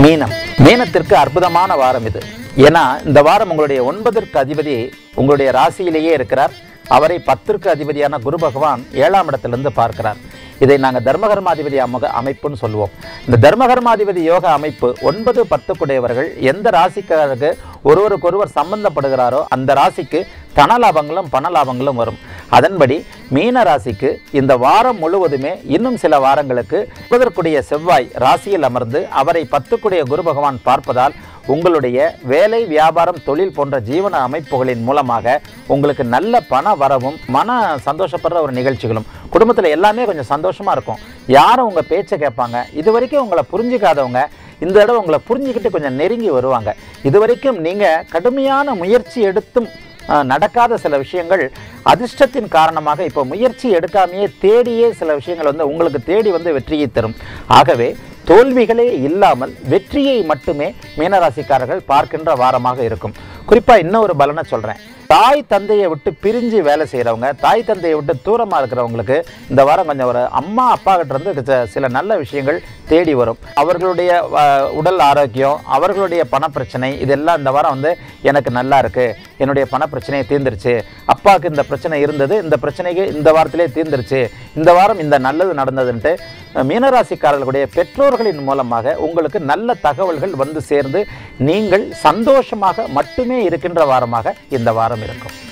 மீனம் மீனத்திற்கு அற்புதமான வாரம் இது ஏன்னா இந்த வாரம் உங்களுடைய ஒன்பதற்கு அதிபதி உங்களுடைய ராசியிலேயே இருக்கிறார் அவரை பத்திற்கு அதிபதியான குரு பகவான் ஏழாம் இடத்திலிருந்து பார்க்கிறார் இதை நாங்கள் தர்மகர்மாதிபதி அமக அமைப்புன்னு சொல்லுவோம் இந்த தர்மகர்மாதிபதி யோக அமைப்பு ஒன்பது பத்துக்குடையவர்கள் எந்த ராசிக்காரருக்கு ஒருவருக்கொருவர் சம்பந்தப்படுகிறாரோ அந்த ராசிக்கு தன லாபங்களும் பண லாபங்களும் வரும் அதன்படி மீன ராசிக்கு இந்த வாரம் முழுவதுமே இன்னும் சில வாரங்களுக்கு புதற்குடைய செவ்வாய் ராசியில் அமர்ந்து அவரை பத்துக்குடைய குரு பகவான் பார்ப்பதால் உங்களுடைய வேலை வியாபாரம் தொழில் போன்ற ஜீவன அமைப்புகளின் மூலமாக உங்களுக்கு நல்ல பண வரவும் மன சந்தோஷப்படுற ஒரு நிகழ்ச்சிகளும் குடும்பத்தில் எல்லாமே கொஞ்சம் சந்தோஷமா இருக்கும் யாரும் உங்க பேச்சை கேட்பாங்க இது வரைக்கும் உங்களை புரிஞ்சிக்காதவங்க இந்த தடவை உங்களை புரிஞ்சுக்கிட்டு கொஞ்சம் நெருங்கி வருவாங்க இது வரைக்கும் நீங்க கடுமையான முயற்சி எடுத்தும் அஹ், நடக்காத சில விஷயங்கள் அதிர்ஷ்டத்தின் காரணமாக இப்போ முயற்சி எடுக்காமையே தேடியே சில விஷயங்கள் வந்து உங்களுக்கு தேடி வந்து வெற்றியை தரும் ஆகவே தோல்விகளே இல்லாமல் வெற்றியை மட்டுமே மீனராசிக்காரர்கள் பார்க்கின்ற வாரமாக இருக்கும் குறிப்பா இன்னொரு பலனை சொல்றேன் தாய் தந்தையை விட்டு பிரிஞ்சு வேலை செய்கிறவங்க தாய் தந்தையை விட்டு தூரமாக இருக்கிறவங்களுக்கு இந்த வாரம் கொஞ்சம் ஒரு அம்மா அப்பா கிட்ட இருந்து சில- சில நல்ல விஷயங்கள் தேடி வரும் அவர்களுடைய அஹ், உடல் ஆரோக்கியம் அவர்களுடைய பணப்பிரச்சனை இதெல்லாம் இந்த வாரம் வந்து எனக்கு நல்லா இருக்கு என்னுடைய பணப்பிரச்சனையை தீர்ந்துருச்சு அப்பாவுக்கு இந்த பிரச்சனை இருந்தது இந்த பிரச்சனைக்கு இந்த வாரத்திலே தீர்ந்துருச்சு இந்த வாரம் இந்த நல்லது நடந்ததுன்ட்டு அஹ், மீனராசிக்காரர்களுடைய பெற்றோர்களின் மூலமாக உங்களுக்கு நல்ல தகவல்கள் வந்து சேர்ந்து நீங்கள் சந்தோஷமாக மட்டுமே இருக்கின்ற வாரமாக இந்த வாரம் இருக்கும்